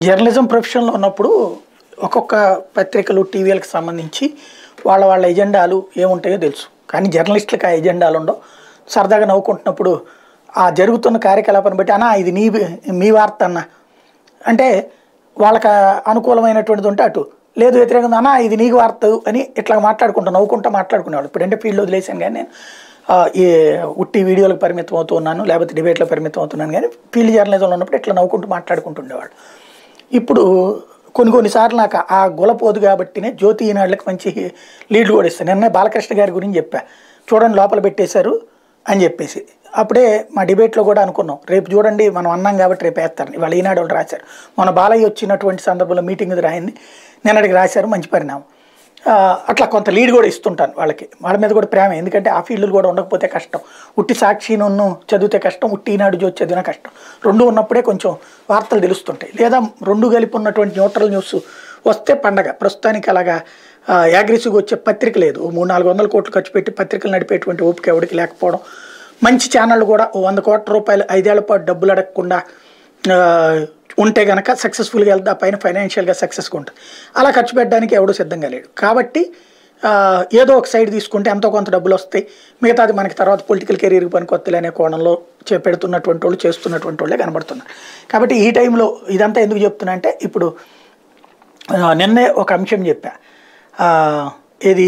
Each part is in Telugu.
జర్నలిజం ప్రొఫెషన్లో ఉన్నప్పుడు ఒక్కొక్క పత్రికలు టీవీలకు సంబంధించి వాళ్ళ వాళ్ళ ఎజెండాలు ఏముంటాయో తెలుసు కానీ జర్నలిస్టులకు ఆ ఎజెండాలు ఉండవు సరదాగా నవ్వుకుంటున్నప్పుడు ఆ జరుగుతున్న కార్యకలాపాన్ని బట్టి అన్నా ఇది నీ మీ వార్త అన్న అంటే వాళ్ళకి అనుకూలమైనటువంటిది ఉంటే అటు లేదు వ్యతిరేకంగా అన్నా ఇది నీకు వార్త అని ఇట్లా మాట్లాడుకుంటా నవ్వుకుంటా మాట్లాడుకునేవాళ్ళు ఇప్పుడంటే ఫీల్డ్ వదిలేసాను కానీ నేను ఆ, ఈ ఉట్టి వీడియోలకు పరిమితం అవుతున్నాను లేకపోతే డిబేట్లో పరిమితం అవుతున్నాను కానీ ఫీల్డ్ జర్నలిజంలో ఉన్నప్పుడు ఇట్లా నవ్వుకుంటూ మాట్లాడుకుంటుండేవాళ్ళు ఇప్పుడు కొన్ని కొన్నిసార్లు నాకు ఆ గులపోదు కాబట్టినే జ్యోతి ఈనాళ్ళకి మంచి లీడ్లు కూడా ఇస్తాను నిన్నే బాలకృష్ణ గారి గురించి చెప్పా చూడండి లోపల పెట్టేశారు అని చెప్పేసి అప్పుడే మా డిబేట్లో కూడా అనుకున్నాం రేపు చూడండి మనం అన్నాం కాబట్టి రేపు వేస్తారు వాళ్ళు ఈనాడు వాళ్ళు రాశారు మన బాలయ్య వచ్చినటువంటి సందర్భంలో మీటింగ్ రాయింది నిన్నటికి రాశారు మంచి పరిణామం ఆ, అట్లా కొంత లీడ్ కూడా ఇస్తుంటాను వాళ్ళకి వాళ్ళ మీద కూడా ప్రేమ ఎందుకంటే ఆ ఫీల్డ్లు కూడా ఉండకపోతే కష్టం ఉట్టి సాక్షి నన్ను చదివితే కష్టం ఉట్టి ఈనాడు జ్యోతి చదివినా కష్టం రెండు ఉన్నప్పుడే కొంచెం వార్తలు తెలుస్తుంటాయి లేదా రెండు కలిపి ఉన్నటువంటి న్యూట్రల్ న్యూస్ వస్తే పండగ ప్రస్తుతానికి అలాగా యాగ్రెసివ్గా వచ్చే పత్రిక లేదు ఓ మూడు నాలుగు వందల కోట్లు ఖర్చు పెట్టి పత్రికలు నడిపేటువంటి ఓపిక ఎవరికి లేకపోవడం మంచి ఛానళ్ళు కూడా ఓ వంద కోట్ల రూపాయలు ఐదేళ్ల పాటు డబ్బులు అడగకుండా ఆ, ఉంటే గనక సక్సెస్ఫుల్గా వెళ్తే ఆ పైన ఫైనాన్షియల్గా సక్సెస్గా ఉంటుంది అలా ఖర్చు పెట్టడానికి ఎవడూ సిద్ధంగా లేడు కాబట్టి ఆ, ఏదో ఒక సైడ్ తీసుకుంటే ఎంతో కొంత డబ్బులు వస్తాయి మిగతాది మనకి తర్వాత పొలిటికల్ కెరీర్కి పనికొత్తలే అనే కోణంలో చే పెడుతున్నటువంటి వాళ్ళు చేస్తున్నటువంటి వాళ్ళే కనబడుతున్నారు కాబట్టి ఈ టైంలో ఇదంతా ఎందుకు చెప్తున్నా అంటే ఇప్పుడు ఆ, నిన్నే ఒక అంశం చెప్పా ఆ, ఇది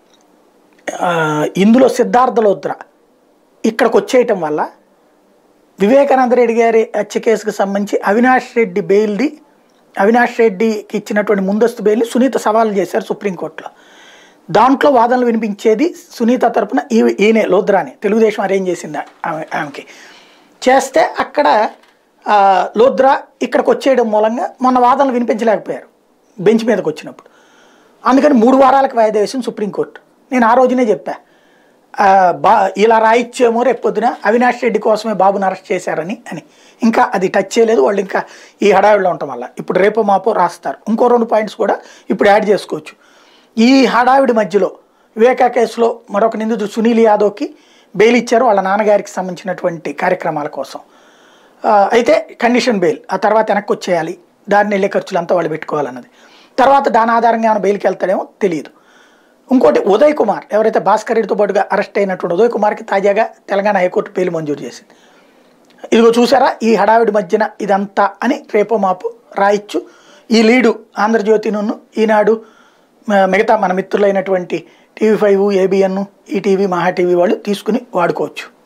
ఆ, ఇందులో సిద్ధార్థ లోత్ర ఇక్కడికి వచ్చేయటం వల్ల వివేకానంద రెడ్డి గారి హత్య కేసుకు సంబంధించి అవినాష్ రెడ్డి బెయిల్ది అవినాష్ రెడ్డికి ఇచ్చినటువంటి ముందస్తు బెయిల్ని సునీత సవాల్ చేశారు సుప్రీంకోర్టులో దాంట్లో వాదనలు వినిపించేది సునీత తరపున ఈ ఈయనే లోద్రాని తెలుగుదేశం అరేంజ్ చేసింది ఆమె ఆమెకి చేస్తే అక్కడ ఆ, లోద్రా ఇక్కడికి వచ్చేయడం మూలంగా మొన్న వాదనలు వినిపించలేకపోయారు బెంచ్ మీదకి వచ్చినప్పుడు అందుకని మూడు వారాలకు వాయిదా వేసింది సుప్రీంకోర్టు నేను ఆ రోజునే చెప్పా ఆ, బా ఇలా రాయిచ్చేమో రేపు పొద్దున అవినాష్ రెడ్డి కోసమే బాబుని అరెస్ట్ చేశారని అని ఇంకా అది టచ్ చేయలేదు వాళ్ళు ఇంకా ఈ హడావిడిలో ఉండటం వల్ల ఇప్పుడు రేపో మాపో రాస్తారు ఇంకో రెండు పాయింట్స్ కూడా ఇప్పుడు యాడ్ చేసుకోవచ్చు ఈ హడావిడి మధ్యలో వివేకా కేసులో మరొక నిందితుడు సునీల్ యాదవ్కి బెయిల్ ఇచ్చారు వాళ్ళ నాన్నగారికి సంబంధించినటువంటి కార్యక్రమాల కోసం ఆ, అయితే కండిషన్ బెయిల్ ఆ తర్వాత వెనక్కి వచ్చేయాలి దారిని వెళ్ళే ఖర్చులు అంతా వాళ్ళు పెట్టుకోవాలన్నది తర్వాత దాని ఆధారంగా ఏమైనా బెయిల్కి వెళ్తాడేమో తెలియదు ఇంకోటి ఉదయ్ కుమార్ ఎవరైతే భాస్కర్ రెడ్డితో పాటుగా అరెస్ట్ అయినటువంటి ఉదయ్ కుమార్కి తాజాగా తెలంగాణ హైకోర్టు బెయిల్ మంజూరు చేసింది ఇదిగో చూసారా ఈ హడావిడి మధ్యన ఇదంతా అని రేపో మాపు రాయిచ్చు ఈ లీడు ఆంధ్రజ్యోతిను ఈనాడు మ- మిగతా మన మిత్రులైనటువంటి TV five ABN ETV Maha TV వాళ్ళు తీసుకుని వాడుకోవచ్చు